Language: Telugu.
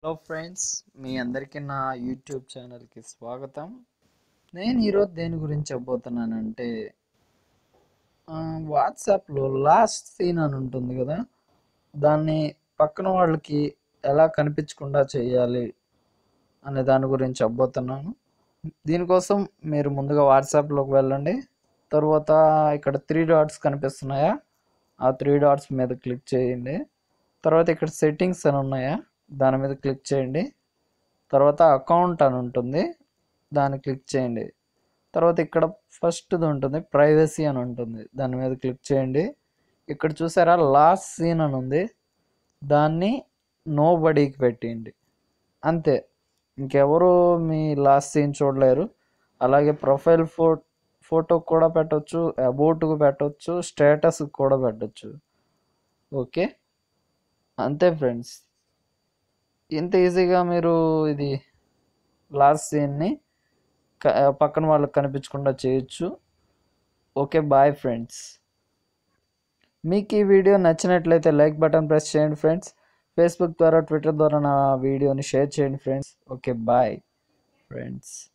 హలో ఫ్రెండ్స్ మీ అందరికీ నా యూట్యూబ్ ఛానల్కి స్వాగతం నేను ఈరోజు దేని గురించి చెప్పబోతున్నానంటే ఆ, వాట్సాప్లో లాస్ట్ సీన్ అని ఉంటుంది కదా దాన్ని పక్కన వాళ్ళకి ఎలా కనిపించకుండా చేయాలి అనే దాని గురించి చెప్పబోతున్నాను దీనికోసం మీరు ముందుగా వాట్సాప్లోకి వెళ్ళండి తర్వాత ఇక్కడ త్రీ డాట్స్ కనిపిస్తున్నాయా ఆ త్రీ డాట్స్ మీద క్లిక్ చేయండి తర్వాత ఇక్కడ సెట్టింగ్స్ అని ఉన్నాయా దాని మీద క్లిక్ చేయండి తర్వాత అకౌంట్ అని ఉంటుంది దాన్ని క్లిక్ చేయండి తర్వాత ఇక్కడ ఫస్ట్ది ఉంటుంది ప్రైవసీ అని ఉంటుంది దాని మీద క్లిక్ చేయండి ఇక్కడ చూసారా లాస్ట్ సీన్ అని ఉంది దాన్ని నో బడీకి పెట్టేయండి అంతే ఇంకెవరు మీ లాస్ట్ సీన్ చూడలేరు అలాగే ప్రొఫైల్ ఫో ఫోటో కూడా పెట్టవచ్చు అబౌట్కు పెట్టవచ్చు స్టేటస్కి కూడా పెట్టవచ్చు ఓకే అంతే ఫ్రెండ్స్ ఇంత ఈజీగా మీరు ఇది లాస్ట్ సీన్ని పక్కన వాళ్ళకి కనిపించకుండా చేయొచ్చు ఓకే బాయ్ ఫ్రెండ్స్ మీకు ఈ వీడియో నచ్చినట్లయితే లైక్ బటన్ ప్రెస్ చేయండి ఫ్రెండ్స్ ఫేస్బుక్ ద్వారా ట్విట్టర్ ద్వారా నా వీడియోని షేర్ చేయండి ఫ్రెండ్స్ ఓకే బాయ్ ఫ్రెండ్స్